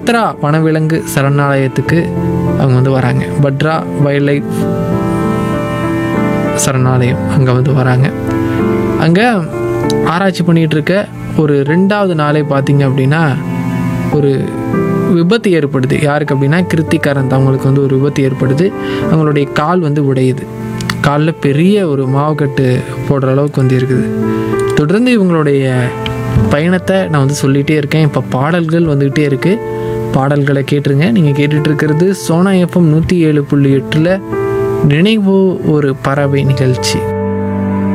பத்ரா வனவிலங்கு சரணாலயத்துக்கு அவங்க வந்து வராங்க பத்ரா வைல்ட் லைஃப் சரணாலயம் அங்கே வந்து வராங்க அங்கே ஆராய்ச்சி பண்ணிகிட்டு இருக்க ஒரு ரெண்டாவது நாளே பார்த்தீங்க அப்படின்னா ஒரு விபத்து ஏற்படுது யாருக்கு அப்படின்னா கிருத்திகாரந்த் அவங்களுக்கு வந்து ஒரு விபத்து ஏற்படுது அவங்களுடைய கால் வந்து உடையுது காலில் பெரிய ஒரு மாவுக்கட்டு போடுற அளவுக்கு வந்து இருக்குது தொடர்ந்து இவங்களுடைய பயணத்தை நான் வந்து சொல்லிகிட்டே இருக்கேன் இப்போ பாடல்கள் வந்துக்கிட்டே இருக்குது பாடல்களை கேட்டுருங்க நீங்கள் கேட்டுட்டு இருக்கிறது சோனா எஃப்எம் நூற்றி ஏழு புள்ளி எட்டில் நினைவு ஒரு பறவை நிகழ்ச்சி